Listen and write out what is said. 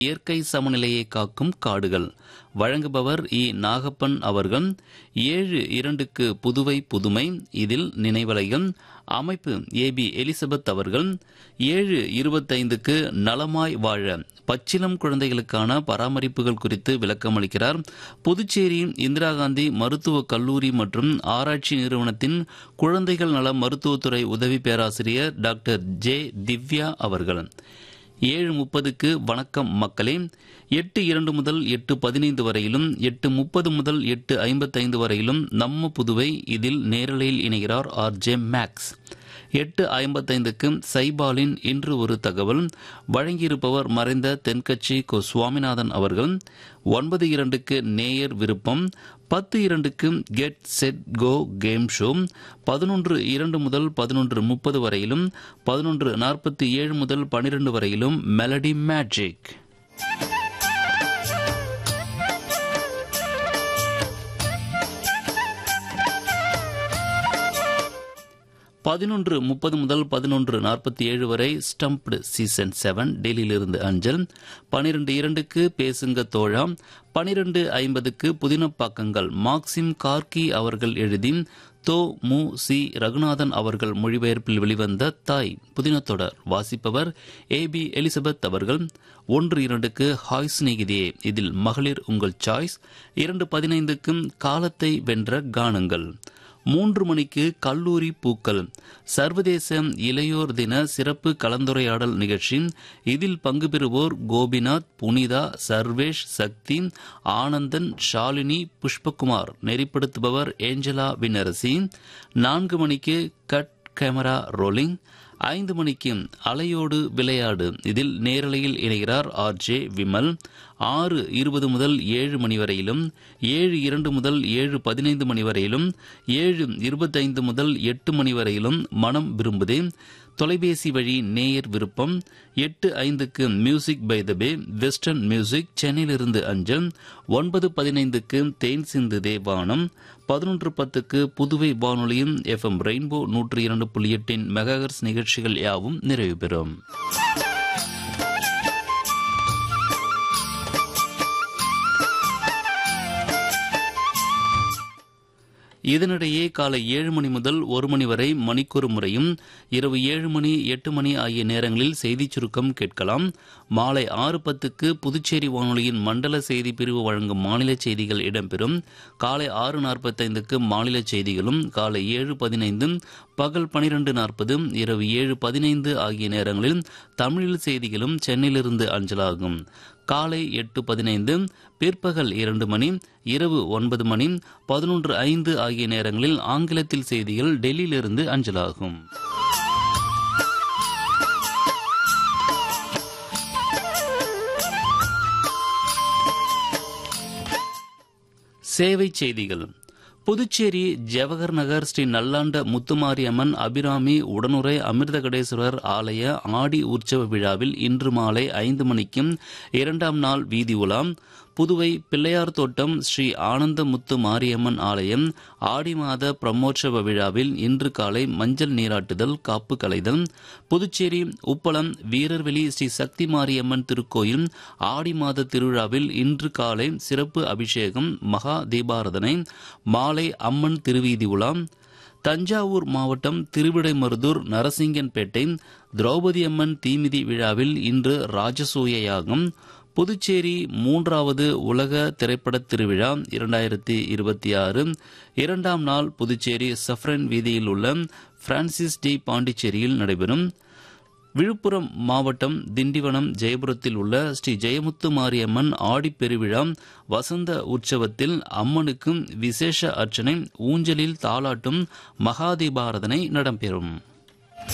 இயற்கை சமநிலையை காக்கும் காடுகள் வழங்குபவர் இ நாகப்பன் அவர்கள் ஏழு இரண்டுக்கு புதுவை புதுமை இதில் நினைவலைகள் அமைப்பு ஏ பி எலிசபெத் அவர்கள் ஏழு இருபத்தைந்துக்கு நலமாய் வாழ பச்சிலம் குழந்தைகளுக்கான பராமரிப்புகள் குறித்து விளக்கமளிக்கிறார் புதுச்சேரி இந்திரா காந்தி மருத்துவக் கல்லூரி மற்றும் ஆராய்ச்சி நிறுவனத்தின் குழந்தைகள் நல மருத்துவத்துறை உதவி பேராசிரியர் டாக்டர் ஜே திவ்யா அவர்கள் ஏழு முப்பதுக்கு வணக்கம் மக்களே எட்டு இரண்டு முதல் எட்டு பதினைந்து வரையிலும் எட்டு முப்பது முதல் எட்டு ஐம்பத்தைந்து வரையிலும் நம்ம புதுவை இதில் நேரலையில் இணைகிறார் ஆர் ஜே மேக்ஸ் எட்டு ஐம்பத்தைந்துக்கு சைபாலின் இன்று ஒரு தகவல் வழங்கியிருப்பவர் மறைந்த தென்கட்சி கோ சுவாமிநாதன் அவர்கள் ஒன்பது இரண்டுக்கு நேயர் விருப்பம் பத்து இரண்டுக்கு get set go game show பதினொன்று இரண்டு முதல் பதினொன்று முப்பது வரையிலும் பதினொன்று நாற்பத்தி ஏழு முதல் பனிரெண்டு வரையிலும் மெலடி மேஜிக் பதினொன்று முப்பது முதல் பதினொன்று நாற்பத்தி ஏழு வரை ஸ்டம்ப்டு சீசன் செவன் டெல்லியிலிருந்து அஞ்சல் பனிரெண்டு இரண்டுக்கு பேசுங்க தோழா பனிரெண்டு ஐம்பதுக்கு புதினப்பாக்கங்கள் மார்க்சிம் கார்கி அவர்கள் எழுதி தோ மு சி ரகுநாதன் அவர்கள் மொழிபெயர்ப்பில் வெளிவந்த தாய் புதினத்தொடர் வாசிப்பவர் ஏ பி எலிசபெத் அவர்கள் ஒன்று இரண்டுக்கு ஹாய் சிநேகிதியே இதில் மகளிர் உங்கள் சாய்ஸ் இரண்டு பதினைந்துக்கும் காலத்தை வென்ற கானங்கள் மூன்று மணிக்கு கல்லூரி பூக்கள் சர்வதேச இளையோர் தின சிறப்பு கலந்துரையாடல் நிகழ்ச்சி இதில் பங்கு பெறுவோர் கோபிநாத் புனிதா சர்வேஷ் சக்தி ஆனந்தன் ஷாலினி புஷ்பகுமார் நெறிப்படுத்துபவர் ஏஞ்சலா வினரசி நான்கு மணிக்கு கட் கேமரா ரோலிங் ஐந்து மணிக்கு அலையோடு விளையாடு இதில் நேரலையில் இணைகிறார் ஆர் ஜே விமல் ஆறு இருபது முதல் ஏழு மணி வரையிலும் ஏழு இரண்டு முதல் ஏழு பதினைந்து மணி வரையிலும் ஏழு இருபத்தைந்து முதல் எட்டு மணி வரையிலும் மனம் விரும்புதே தொலைபேசி வழி நேயர் விருப்பம் எட்டு ஐந்துக்கு music by the bay western music சென்னையிலிருந்து அஞ்சல் ஒன்பது பதினைந்துக்கு தேன் சிந்து தேவானம் பதினொன்று பத்துக்கு புதுவை வானொலியும் எஃப்எம் ரெயின்போ நூற்றி இரண்டு புள்ளி எட்டின் மெகாஹர்ஸ் நிகழ்ச்சிகள் யாவும் நிறைவு பெறும் இதனிடையே காலை ஏழு மணி முதல் ஒரு மணி வரை மணிக்கொரு முறையும் இரவு ஏழு மணி எட்டு மணி ஆகிய நேரங்களில் செய்திச் சுருக்கம் கேட்கலாம் மாலை ஆறு பத்துக்கு புதுச்சேரி வானொலியின் மண்டல செய்தி பிரிவு வழங்கும் மாநில செய்திகள் இடம்பெறும் காலை ஆறு நாற்பத்தைந்துக்கு மாநில செய்திகளும் காலை ஏழு பதினைந்து பகல் பனிரெண்டு நாற்பது இரவு ஏழு பதினைந்து ஆகிய நேரங்களில் தமிழில் செய்திகளும் சென்னையிலிருந்து அஞ்சலாகும் காலை எட்டு பதினைந்து பிற்பகல் இரண்டு மணி இரவு ஒன்பது மணி பதினொன்று ஐந்து ஆகிய நேரங்களில் ஆங்கிலத்தில் செய்திகள் டெல்லியிலிருந்து அஞ்சலாகும் சேவை செய்திகள் புதுச்சேரி ஜவஹர் நகர் ஸ்ரீ நல்லாண்ட முத்துமாரியம்மன் அபிராமி உடனுரை அமிர்தகடேஸ்வரர் ஆலய ஆடி உற்சவ விழாவில் இன்று மாலை ஐந்து மணிக்கும் இரண்டாம் நாள் வீதி உலாம் புதுவை பிள்ளையார் தோட்டம் ஸ்ரீ ஆனந்தமுத்து மாரியம்மன் ஆலயம் ஆடி மாத பிரம்மோற்சவ விழாவில் இன்று காலை மஞ்சள் நீராட்டுதல் காப்பு கலைதல் புதுச்சேரி உப்பளம் வீரர்வெளி ஸ்ரீ சக்தி மாரியம்மன் திருக்கோயில் ஆடி மாத திருவிழாவில் இன்று காலை சிறப்பு அபிஷேகம் மகா தீபாரதனை மாலை அம்மன் திருவீதி உலாம் தஞ்சாவூர் மாவட்டம் திருவிடைமருதூர் நரசிங்கன்பேட்டை திரௌபதி அம்மன் தீமிதி விழாவில் இன்று ராஜசூய யாகம் புதுச்சேரி மூன்றாவது உலக திரைப்பட திருவிழா இரண்டாயிரத்தி இருபத்தி ஆறு இரண்டாம் நாள் புதுச்சேரி சஃப்ரன் வீதியில் உள்ள பிரான்சிஸ் டி பாண்டிச்சேரியில் நடைபெறும் விழுப்புரம் மாவட்டம் திண்டிவனம் ஜெயபுரத்தில் உள்ள ஸ்ரீ ஜெயமுத்து மாரியம்மன் ஆடிப்பெருவிழா வசந்த உற்சவத்தில் அம்மனுக்கும் விசேஷ அர்ச்சனை ஊஞ்சலில் தாளாட்டும் மகாதீபாரதனை நடைபெறும்